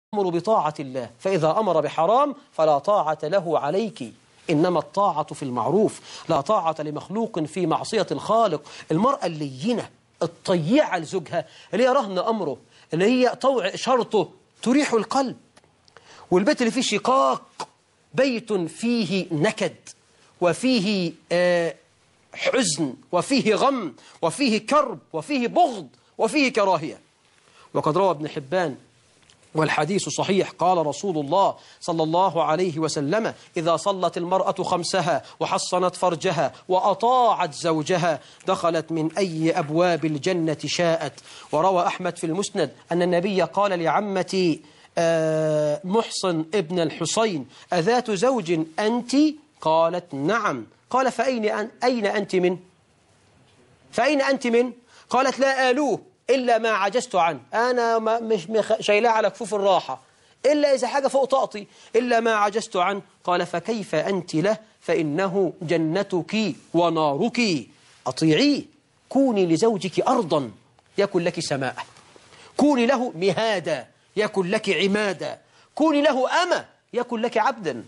أمر بطاعة الله فإذا أمر بحرام فلا طاعة له عليك إنما الطاعة في المعروف لا طاعة لمخلوق في معصية الخالق المرأة اللينة الطيعة لزوجها اللي هي رهن أمره اللي هي طوع شرطه تريح القلب والبيت اللي فيه شقاق بيت فيه نكد وفيه آه حزن وفيه غم وفيه كرب وفيه بغض وفيه كراهية وقد روى ابن حبان والحديث صحيح قال رسول الله صلى الله عليه وسلم إذا صلت المرأة خمسها وحصنت فرجها وأطاعت زوجها دخلت من أي أبواب الجنة شاءت وروى أحمد في المسند أن النبي قال لعمتي آه محصن ابن الحسين أذات زوج أنت قالت نعم قال فأين أن أين أنت من فأين أنت من قالت لا آلوه إلا ما عجزت عنه أنا ما مش شايلاه على كفوف الراحة إلا إذا حاجة فوق طاقتي إلا ما عجزت عنه قال فكيف أنت له فإنه جنتك ونارك أطيعيه كوني لزوجك أرضا يكن لك سماء كوني له مهادا يكن لك عمادا كوني له أمة يكن لك عبدا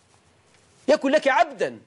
يكن لك عبدا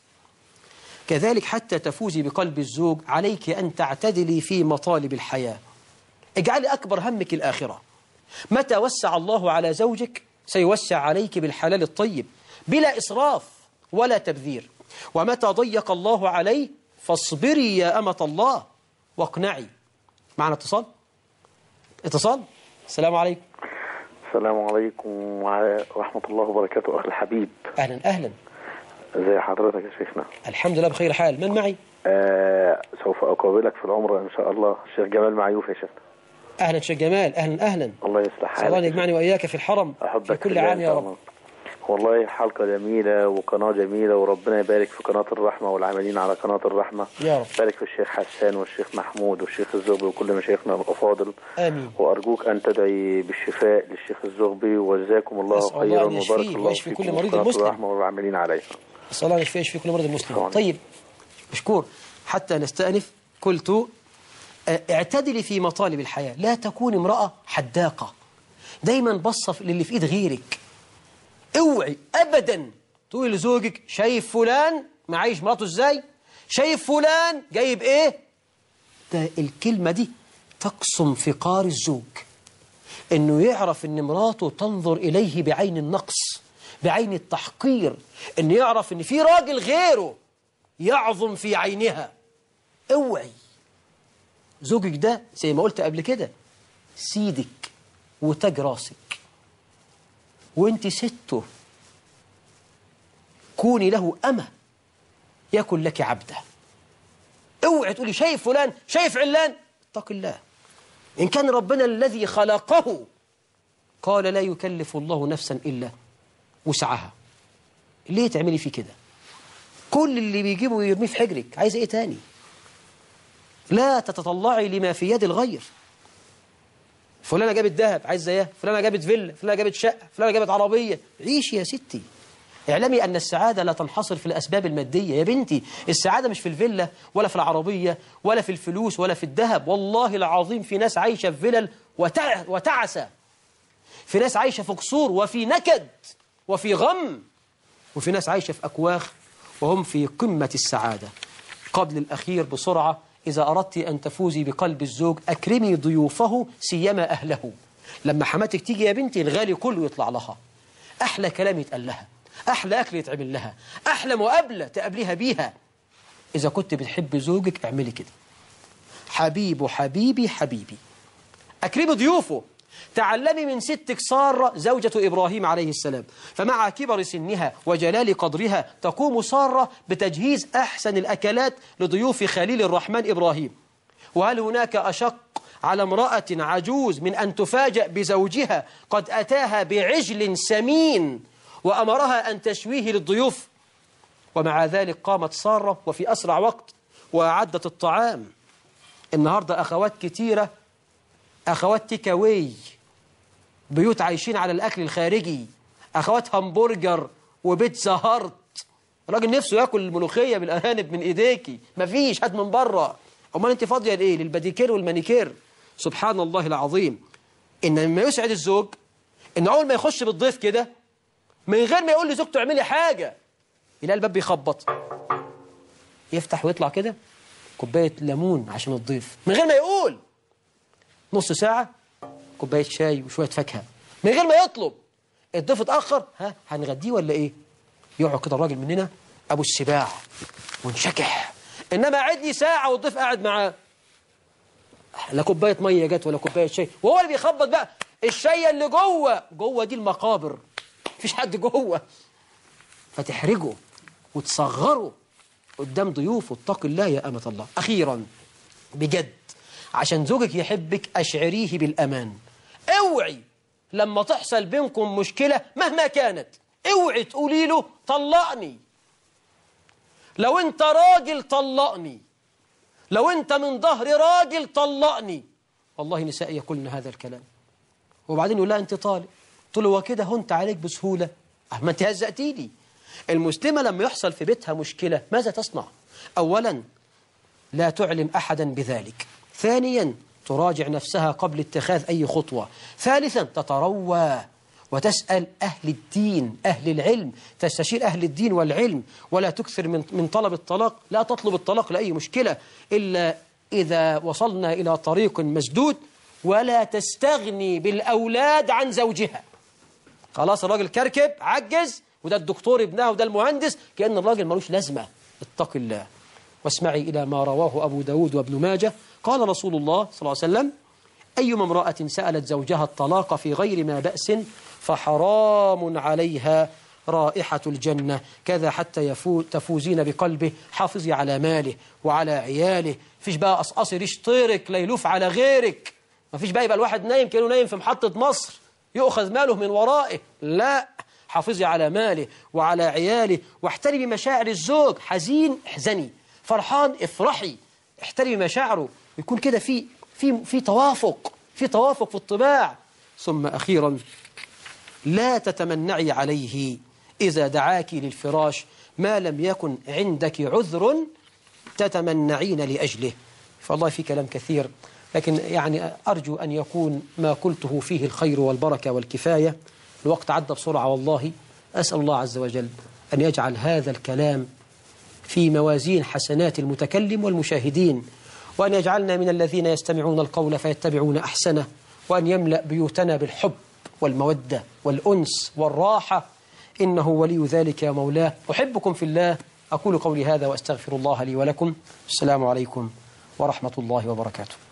كذلك حتى تفوزي بقلب الزوج عليك أن تعتدلي في مطالب الحياة اجعلي أكبر همك الآخرة متى وسع الله على زوجك سيوسع عليك بالحلال الطيب بلا إسراف ولا تبذير ومتى ضيق الله عليه فاصبري يا أمة الله واقنعي معنا اتصال اتصال السلام عليكم السلام عليكم ورحمة الله وبركاته أخي الحبيب أهلا أهلا ازي حضرتك يا شيخنا الحمد لله بخير حال من معي آه سوف أقابلك في العمرة إن شاء الله الشيخ جمال معيوف يا شيخنا أهلا شيخ جمال أهلا أهلا الله يصلح حالك الله يجمعني وإياك في الحرم أحبك في كل الله عام يا إن شاء رب الله. والله حلقة جميلة وقناة جميلة وربنا يبارك في قناة الرحمة والعاملين على قناة الرحمة يا رب بارك في الشيخ حسان والشيخ محمود والشيخ الزغبي وكل مشايخنا الأفاضل آمين وأرجوك أن تدعي بالشفاء للشيخ الزغبي وجزاكم الله أسأل الله خيرا أن يشفيه وبارك الله ويشفي كل فيكم مريض وقناة مسلم. الرحمة والعاملين عليها صلى الله عليه في كل مرض مسلم طبعاً. طيب مشكور حتى نستأنف قلت آه، اعتدلي في مطالب الحياة لا تكون امرأة حداقة دايما بصة في- للي في ايد غيرك اوعي ابدا تقول لزوجك شايف فلان معيش مراته ازاي شايف فلان جايب ايه ده الكلمة دي تقسم فقار الزوج انه يعرف ان مراته تنظر اليه بعين النقص بعين التحقير انه يعرف ان في راجل غيره يعظم في عينها اوعي زوجك ده زي ما قلت قبل كده سيدك وتاج راسك وانت سته كوني له أمة يكن لك عبدا اوعي تقولي شايف فلان شايف علان اتق الله إن كان ربنا الذي خلقه قال لا يكلف الله نفسا إلا وسعها ليه تعملي فيه كده كل اللي بيجيبه يرميه في حجرك عايز ايه تاني لا تتطلعي لما في يد الغير فلانة جابت ذهب عايز زيها فلانة جابت فيلا فلانة جابت شقة فلانة جابت عربية عيشي يا ستي اعلمي أن السعادة لا تنحصر في الأسباب المادية يا بنتي السعادة مش في الفيلا ولا في العربية ولا في الفلوس ولا في الذهب والله العظيم في ناس عايشة في فلل وتع... وتعسى في ناس عايشة في قصور وفي نكد وفي غم وفي ناس عايشة في أكواخ وهم في قمة السعادة قبل الأخير بسرعة إذا أردت أن تفوزي بقلب الزوج أكرمي ضيوفه سيما أهله لما حماتك تيجي يا بنتي الغالي كله يطلع لها أحلى كلام يتقال لها أحلى أكل يتعمل لها أحلى مقابلة تقابليها بيها إذا كنت بتحب زوجك اعملي كده حبيب حبيبي حبيبي أكرمي ضيوفه تعلمي من ستك سارة زوجة إبراهيم عليه السلام فمع كبر سنها وجلال قدرها تقوم سارة بتجهيز أحسن الأكلات لضيوف خليل الرحمن إبراهيم وهل هناك أشق على امرأة عجوز من أن تفاجأ بزوجها قد أتاها بعجل سمين وأمرها أن تشويه للضيوف ومع ذلك قامت سارة وفي أسرع وقت وأعدت الطعام النهاردة أخوات كتيرة أخوات تيك أواي بيوت عايشين على الأكل الخارجي أخوات همبرجر وبيتزا هارت الراجل نفسه ياكل الملوخية بالأرانب من إيديكي مفيش هات من بره أمال أنت فاضية لإيه للباديكير والمانيكير سبحان الله العظيم إن مما يسعد الزوج إن أول ما يخش بالضيف كده من غير ما يقول لزوجته اعملي حاجة يلاقي الباب بيخبط يفتح ويطلع كده كوباية ليمون عشان الضيف من غير ما يقول نص ساعة كوباية شاي وشوية فاكهة من غير ما يطلب الضيف اتأخر ها هنغديه ولا ايه يقعد كده الراجل مننا أبو السباع ونشكح إنما قعد لي ساعة والضيف قاعد معاه لا كوباية مية جت ولا كوباية شاي وهو اللي بيخبط بقى الشاي اللي جوه جوه دي المقابر مفيش حد جوه فتحرجه وتصغره قدام ضيوف واتق الله يا أمة الله أخيرا بجد عشان زوجك يحبك أشعريه بالأمان اوعي لما تحصل بينكم مشكلة مهما كانت اوعي تقولي له طلقني لو انت راجل طلقني لو انت من ظهر راجل طلقني والله نساء يقولن هذا الكلام وبعدين يقول لا انت طالق قلت له وكده هنت عليك بسهولة اه ما انت هزقتيني المسلمة لما يحصل في بيتها مشكلة ماذا تصنع أولا لا تعلم أحدا بذلك ثانيا تراجع نفسها قبل اتخاذ أي خطوة ثالثا تتروى وتسأل أهل الدين أهل العلم تستشير أهل الدين والعلم ولا تكثر من من طلب الطلاق لا تطلب الطلاق لأي مشكلة إلا إذا وصلنا إلى طريق مسدود ولا تستغني بالأولاد عن زوجها خلاص الراجل كركب عجز وده الدكتور ابنها وده المهندس كأن الراجل ملوش لازمة اتق الله واسمعي إلى ما رواه أبو داود وابن ماجه قال رسول الله صلى الله عليه وسلم أيما امرأة سألت زوجها الطلاق في غير ما بأس فحرام عليها رائحة الجنة كذا حتى يفو تفوزين بقلبه حافظي على ماله وعلى عياله فيش بقى أصقصي ريش طيرك لا يلوف على غيرك ما فيش بقى يبقى الواحد نايم كانه نايم في محطة مصر يؤخذ ماله من ورائه لا حافظي على ماله وعلى عياله واحترمي مشاعر الزوج حزين احزني فرحان افرحي احترمي مشاعره ويكون كده في في في توافق في توافق في الطباع ثم أخيرا لا تتمنعي عليه إذا دعاك للفراش ما لم يكن عندك عذر تتمنعين لأجله فالله في كلام كثير لكن يعني أرجو أن يكون ما قلته فيه الخير والبركة والكفاية الوقت عدى بسرعة والله أسأل الله عز وجل أن يجعل هذا الكلام في موازين حسنات المتكلم والمشاهدين وأن يجعلنا من الذين يستمعون القول فيتبعون أحسنه وأن يملأ بيوتنا بالحب والمودة والأنس والراحة إنه ولي ذلك يا مولاه أحبكم في الله أقول قولي هذا وأستغفر الله لي ولكم السلام عليكم ورحمة الله وبركاته